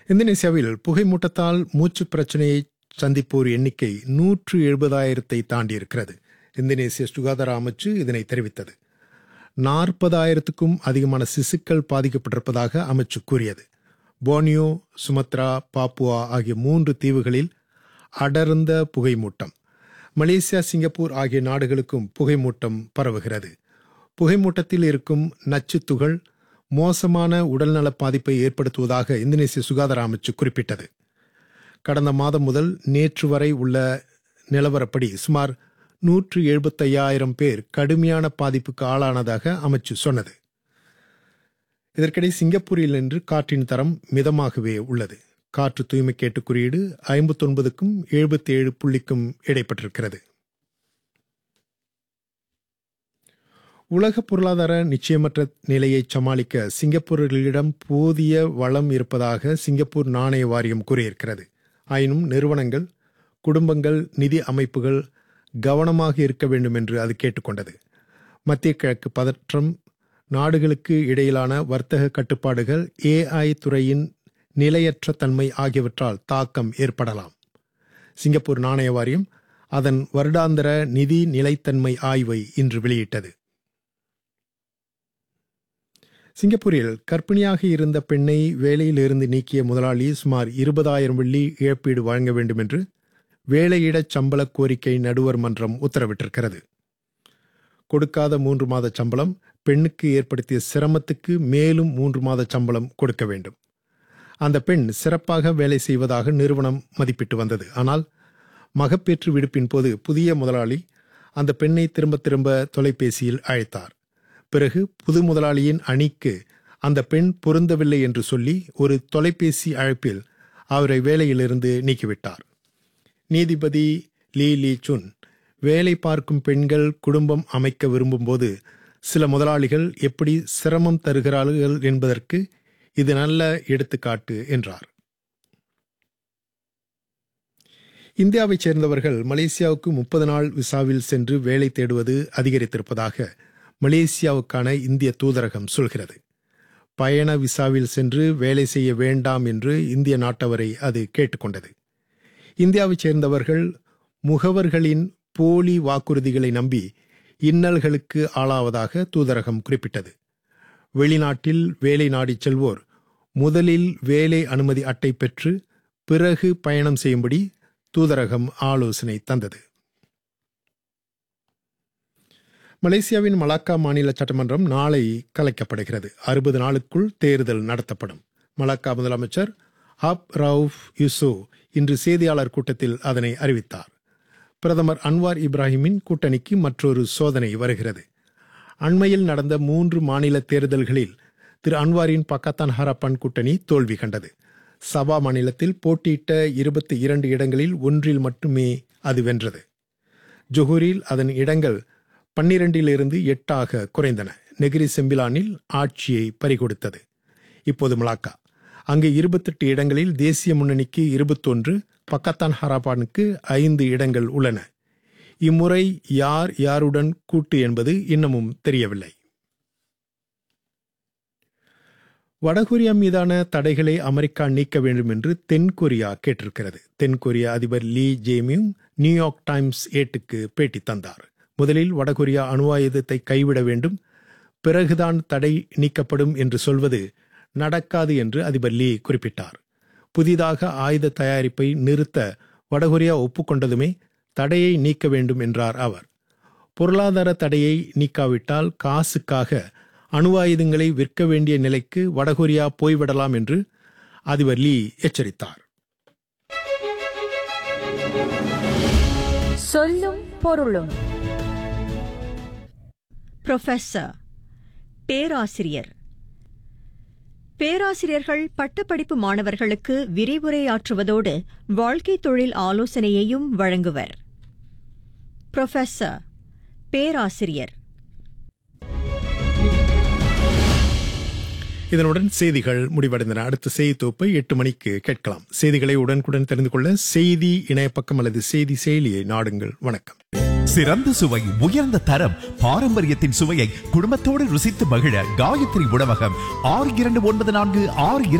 இந்தோனேசியாவில் புகைமூட்டத்தால் மூச்சு பிரச்சனையை சந்திப்போர் எண்ணிக்கை நூற்று எழுபதாயிரத்தை தாண்டியிருக்கிறது இந்தோனேசிய சுகாதார அமைச்சு இதனை தெரிவித்தது நாற்பதாயிரத்துக்கும் அதிகமான சிசுக்கள் பாதிக்கப்பட்டிருப்பதாக அமைச்சு கூறியது போனியோ சுமத்ரா பாப்புவா ஆகிய மூன்று தீவுகளில் அடர்ந்த புகைமூட்டம் மலேசியா சிங்கப்பூர் ஆகிய நாடுகளுக்கும் புகைமூட்டம் பரவுகிறது புகைமூட்டத்தில் இருக்கும் நச்சுத் துகள் மோசமான உடல்நல பாதிப்பை ஏற்படுத்துவதாக இந்தோனேசிய சுகாதார அமைச்சு குறிப்பிட்டது கடந்த மாதம் முதல் நேற்று வரை உள்ள நிலவரப்படி சுமார் நூற்று எழுபத்தையாயிரம் பேர் கடுமையான பாதிப்புக்கு ஆளானதாக அமைச்சு சொன்னது இதற்கிடையே சிங்கப்பூரில் இன்று காற்றின் தரம் மிதமாகவே உள்ளது காற்று தூய்மை கேட்டு குறியீடு ஐம்பத்தொன்பதுக்கும் எழுபத்தி ஏழு புள்ளிக்கும் இடைப்பட்டிருக்கிறது உலக பொருளாதார நிச்சயமற்ற நிலையை சமாளிக்க சிங்கப்பூரர்களிடம் போதிய வளம் இருப்பதாக சிங்கப்பூர் நாணய வாரியம் கூறியிருக்கிறது ஆயினும் நிறுவனங்கள் குடும்பங்கள் நிதி அமைப்புகள் கவனமாக இருக்க வேண்டும் என்று அது கேட்டுக்கொண்டது மத்திய கிழக்கு பதற்றம் நாடுகளுக்கு இடையிலான வர்த்தக கட்டுப்பாடுகள் ஏஐ துறையின் நிலையற்ற தன்மை ஆகியவற்றால் தாக்கம் ஏற்படலாம் சிங்கப்பூர் நாணய வாரியம் அதன் வருடாந்திர நிதி நிலைத்தன்மை ஆய்வை இன்று வெளியிட்டது சிங்கப்பூரில் கர்ப்பிணியாக இருந்த பெண்ணை வேலையிலிருந்து நீக்கிய முதலாளி சுமார் இருபதாயிரம் வெள்ளி இழப்பீடு வழங்க வேண்டும் என்று வேலையிடச் சம்பள கோரிக்கை நடுவர் மன்றம் உத்தரவிட்டிருக்கிறது கொடுக்காத மூன்று மாத சம்பளம் பெண்ணுக்கு ஏற்படுத்திய சிரமத்துக்கு மேலும் மூன்று மாத சம்பளம் கொடுக்க வேண்டும் அந்த பெண் சிறப்பாக வேலை செய்வதாக நிறுவனம் மதிப்பிட்டு வந்தது ஆனால் மகப்பேற்று விடுப்பின் போது புதிய முதலாளி அந்த பெண்ணை திரும்ப திரும்ப தொலைபேசியில் அழைத்தார் பிறகு புது முதலாளியின் அணிக்கு அந்த பெண் பொருந்தவில்லை என்று சொல்லி ஒரு தொலைபேசி அழைப்பில் அவரை வேலையிலிருந்து நீக்கிவிட்டார் நீதிபதி லீ லீ சுன் வேலை பார்க்கும் பெண்கள் குடும்பம் அமைக்க விரும்பும்போது சில முதலாளிகள் எப்படி சிரமம் தருகிறார்கள் என்பதற்கு இது நல்ல எடுத்துக்காட்டு என்றார் இந்தியாவைச் சேர்ந்தவர்கள் மலேசியாவுக்கு முப்பது நாள் விசாவில் சென்று வேலை தேடுவது அதிகரித்திருப்பதாக மலேசியாவுக்கான இந்திய தூதரகம் சொல்கிறது பயண விசாவில் சென்று வேலை செய்ய வேண்டாம் என்று இந்திய நாட்டவரை அது கேட்டுக்கொண்டது இந்தியாவைச் சேர்ந்தவர்கள் முகவர்களின் போலி வாக்குறுதிகளை நம்பி இன்னல்களுக்கு ஆளாவதாக தூதரகம் குறிப்பிட்டது வெளிநாட்டில் வேலை நாடிச் செல்வோர் முதலில் வேலை அனுமதி அட்டை பெற்று பிறகு பயணம் செய்யும்படி தூதரகம் ஆலோசனை தந்தது மலேசியாவின் மலாக்கா மாநில சட்டமன்றம் நாளை கலைக்கப்படுகிறது அறுபது நாளுக்குள் தேர்தல் நடத்தப்படும் மலாக்கா முதலமைச்சர் ஹப் ரவுஃப் யூசோ இன்று செய்தியாளர் கூட்டத்தில் அதனை அறிவித்தார் பிரதமர் அன்வார் இப்ராஹிமின் கூட்டணிக்கு மற்றொரு சோதனை வருகிறது அண்மையில் நடந்த மூன்று மாநில தேர்தல்களில் திரு அன்வாரின் பக்கத்தான் ஹரப்பான் கூட்டணி தோல்வி கண்டது சபா மாநிலத்தில் போட்டியிட்ட இருபத்தி இரண்டு இடங்களில் ஒன்றில் மட்டுமே அது வென்றது ஜொஹூரில் அதன் இடங்கள் பன்னிரண்டிலிருந்து எட்டாக குறைந்தன நெகிரி செம்பிலானில் ஆட்சியை பறிகொடுத்தது இப்போது மலாக்கா அங்கு இருபத்தெட்டு இடங்களில் தேசிய முன்னணிக்கு இருபத்தொன்று பக்கத்தான் ஹராபானுக்கு ஐந்து இடங்கள் உள்ளன இம்முறை யார் யாருடன் கூட்டு என்பது இன்னமும் தெரியவில்லை வடகொரியா மீதான தடைகளை அமெரிக்கா நீக்க வேண்டும் என்று தென்கொரியா கேட்டிருக்கிறது தென்கொரிய அதிபர் லீ ஜேமியும் நியூயார்க் டைம்ஸ் ஏட்டுக்கு பேட்டி தந்தார் முதலில் வடகொரியா அணு ஆயுதத்தை கைவிட வேண்டும் பிறகுதான் தடை நீக்கப்படும் என்று சொல்வது நடக்காது என்று அதிபர் லீ குறிப்பிட்டார் புதிதாக ஆயுத தயாரிப்பை நிறுத்த வடகொரியா ஒப்புக்கொண்டதுமே தடையை நீக்க வேண்டும் என்றார் அவர் பொருளாதார தடையை நீக்காவிட்டால் காசுக்காக அணு ஆயுதங்களை விற்க வேண்டிய நிலைக்கு வடகொரியா போய்விடலாம் என்று அதிபர் லீ எச்சரித்தார் சொல்லும் பொருளும் புரொஃபஸர் பேராசிரியர் பேராசிரியர்கள் பட்டப்படிப்பு மாணவர்களுக்கு விரிவுரையாற்றுவதோடு வாழ்க்கை தொழில் ஆலோசனையையும் வழங்குவர் புரொஃபஸர் பேராசிரியர் இதனுடன் செய்திகள் முடிவடைந்தன அடுத்த செய்தி தொகுப்பை எட்டு மணிக்கு கேட்கலாம் செய்திகளை உடனுக்குடன் தெரிந்து கொள்ள செய்தி இணையப்பக்கம் அல்லது செய்தி செயலியை நாடுங்கள் வணக்கம் சிறந்த சுவை உயர்ந்த தரம் பாரம்பரியத்தின் சுவையை குடும்பத்தோடு ருசித்து மகிழ காயத்ரி உணவகம் ஆறு இரண்டு ஒன்பது நான்கு ஆறு